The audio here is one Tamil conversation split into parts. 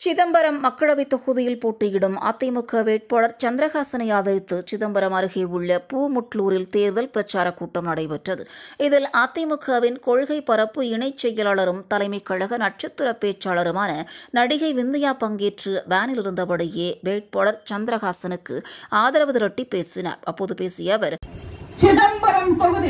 சிதம்பரம் மக்களவைத் தொகுதியில் போட்டியிடும் அதிமுக வேட்பாளர் சந்திரகாசனை ஆதரித்து சிதம்பரம் அருகே உள்ள பூமுட்லூரில் தேர்தல் பிரச்சார கூட்டம் நடைபெற்றது இதில் அதிமுகவின் கொள்கை பரப்பு இணைச் செயலாளரும் தலைமைக் கழக நட்சத்திர பேச்சாளருமான நடிகை விந்தியா பங்கேற்று வேனில் இருந்தபடியே வேட்பாளர் சந்திரகாசனுக்கு ஆதரவு திரட்டி பேசினார் அப்போது பேசிய அவர் சிதம்பரம் தொகுதி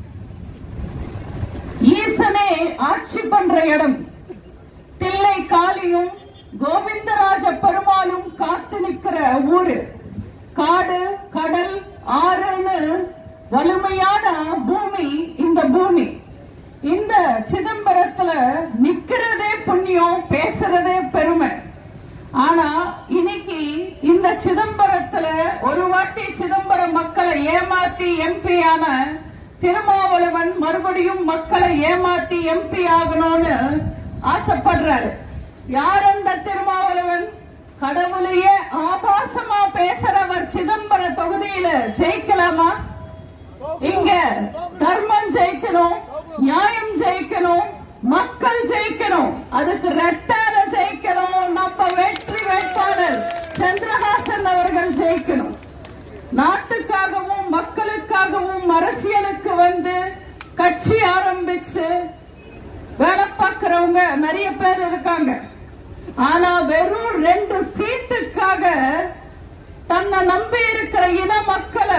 ஈசனே ஆட்சி பண்ற இடம் தில்லை காளியும் கோவிந்தராஜ பெருமாளும் காத்து நிக்கிற ஊரு காடு கடல் ஆறுன்னு வலிமையான பூமி இந்த பூமி இந்த சிதம்பரத்துல நிக்கிறதே புண்ணியம் பேசுறதே பெருமை ஆனா இன்னைக்கு இந்த சிதம்பரத்துல ஒரு வாட்டி சிதம்பரம் மக்களை ஏமாத்தி எம்பி ஆன திருமாவளவன் மறுபடியும் மக்களை ஏமாத்தி எம்பி ஆகணும்னு ஆசைப்படுறாரு யார் அந்த திருமாவளவன் கடவுளையே ஆபாசமா பேசுறவர் சிதம்பர தொகுதியில ஜெயிக்கலாமா இங்க தர்மம் ஜெயிக்கணும் நியாயம் ஜெயிக்கணும் மக்கள் ஜெயிக்கணும் அதுக்கு ரெட்டால ஜெயிக்கணும் நம்ம வெற்றி வேட்பாளர் சந்திரஹாசன் அவர்கள் ஜெயிக்கணும் நாட்டுக்காகவும் மக்களுக்காகவும் அரசியலுக்கு வந்து கட்சி ஆரம்பிச்சு வேலை பார்க்கிறவங்க நிறைய பேர் இருக்காங்க ஆனா வெறும் ரெண்டு சீட்டுக்காக தன்னை நம்பி இருக்கிற இன மக்களை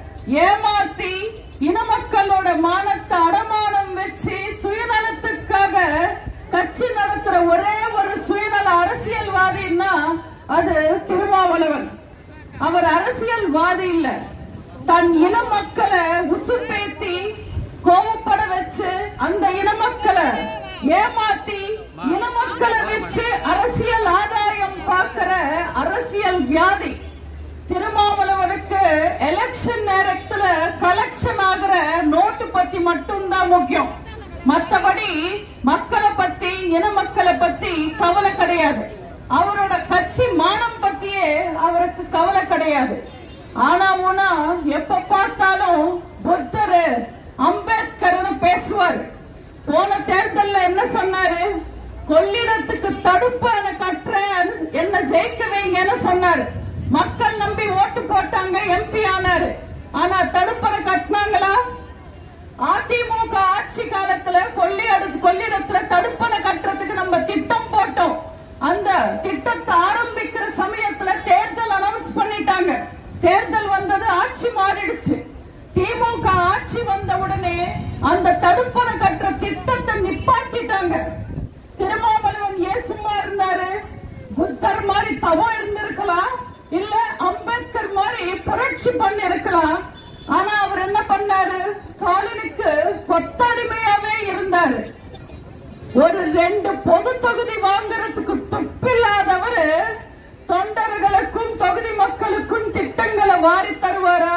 ஏமாத்தி இன மக்களோட மானத்தை அடமானம் வச்சு சுயநலத்துக்காக கட்சி நடத்துற ஒரே ஒரு சுயநல அரசியல்வாதின்னா அது திருமாவளவன் அவர் அரசியல்வாதி இல்ல தன் இன மக்களை உசுப்பேத்தி கோபப்பட வச்சு அந்த இன மக்களை ஏமாத்தி இன மக்களை வச்சு அரசியல் ஆதாயம் பார்க்கிற அரசியல் வியாதி திருமாவளவனுக்கு எலெக்ஷன் நேரத்துல கலெக்ஷன் ஆகிற நோட்டு பத்தி மட்டும்தான் முக்கியம் மத்தபடி மக்களை பத்தி இன மக்களை பத்தி கவலை கிடையாது அவரோட கட்சி மானம் பத்தியே அவருக்கு கவலை கிடையாது ஆனா ஊனா எப்ப பார்த்தாலும் புத்தர் அம்பேத்கர்னு பேசுவார் போன தேர்தல்ல என்ன சொன்னாரு கொள்ளிடத்துக்கு தடுப்பான கட்டுற என்ன ஜெயிக்க வைங்கன்னு சொன்னாரு மக்கள் நம்பி ஓட்டு போட்டாங்க எம்பி ஆனாரு ஆனா தடுப்பணை கட்டினாங்களா அதிமுக ஆட்சி காலத்துல கொள்ளியடு கொள்ளிடத்துல தடுப்பணை கட்டுறதுக்கு நம்ம திட்டம் போட்டோம் அந்த திட்டத்தை ஆரம்பிக்கிற சமயத்துல தேர்தல் அனௌன்ஸ் பண்ணிட்டாங்க தேர்தல் வந்தது ஆட்சி மாறிடுச்சு திமுக ஆட்சி வந்த உடனே அந்த தடுப்பணை கட்டுற திட்டத்தை நிப்பாட்டிட்டாங்க திருமாவளவன் ஏன் சும்மா இருந்தாரு புத்தர் மாதிரி தவம் இருந்திருக்கலாம் இல்ல அம்பேத்கர் மாதிரி புரட்சி பண்ணி இருக்கலாம் ஆனா அவர் என்ன பண்ணாரு ஸ்டாலினுக்கு கொத்தடிமையாவே இருந்தாரு ஒரு ரெண்டு பொது தொகுதி வாங்குறதுக்கு துப்பில்லாதவர் தொண்டர்களுக்கும் தொகுதி மக்களுக்கும் திட்டங்களை வாரி தருவாரா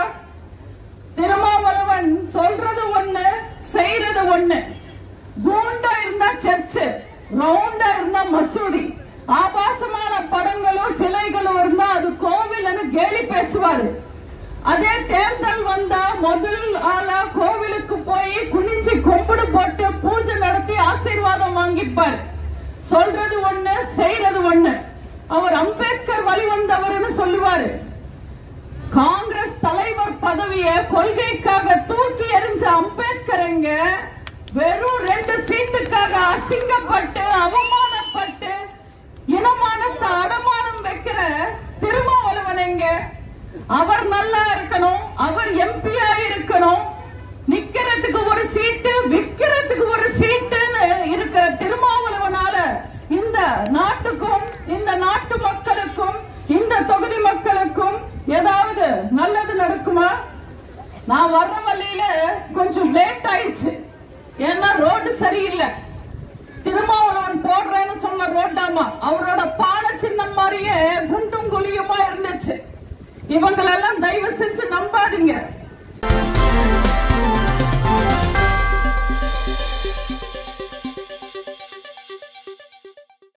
திருமாவளவன் சொல்றது ஒண்ணு செய்யறது ஒண்ணு கூண்டா இருந்தா சர்ச்சு ரவுண்டா இருந்தா மசூதி ஆபாசமான படங்களும் சிலைகளும் இருந்தா அது கோவில்னு கேலி பேசுவாரு அதே தேர்தல் வந்தா முதல் ஆளா கோவிலுக்கு போய் குனிஞ்சு கும்பிடு போட்டு பூஜை நடத்தி ஆசீர்வாதம் வாங்கிப்பார் சொல்றது ஒண்ணு செய்யறது ஒண்ணு அவர் அம்பேத்கர் வழி வந்தவர்னு சொல்லுவாரு காங்கிரஸ் தலைவர் பதவிய கொள்கைக்காக தூக்கி எறிஞ்ச அம்பேத்கருங்க வெறும் ரெண்டு சீட்டுக்காக அசிங்கப்பட்டு அவமானப்பட்டு இனமானத்தை அடமானம் வைக்கிற திருமாவளவனைங்க அவர் நல்லா இருக்கணும் அவர் எம்பியா இருக்கணும் நிக்கிறதுக்கு ஒரு சீட்டு விக்கிறதுக்கு ஒரு சீட்டுன்னு இருக்கிற திருமாவளவனால இந்த நாட்டுக்கும் இந்த நாட்டு மக்களுக்கும் இந்த தொகுதி மக்களுக்கும் ஏதாவது நல்லது நடக்குமா நான் வர்ற வழியில கொஞ்சம் லேட் ஆயிடுச்சு ஏன்னா ரோடு சரியில்லை திருமாவளவன் போடுறேன்னு சொன்ன ரோட்டாமா அவரோட பால சின்னம் மாதிரியே குண்டும் குழியுமா இருந்துச்சு இவங்களெல்லாம் தயவு செஞ்சு நம்பாதீங்க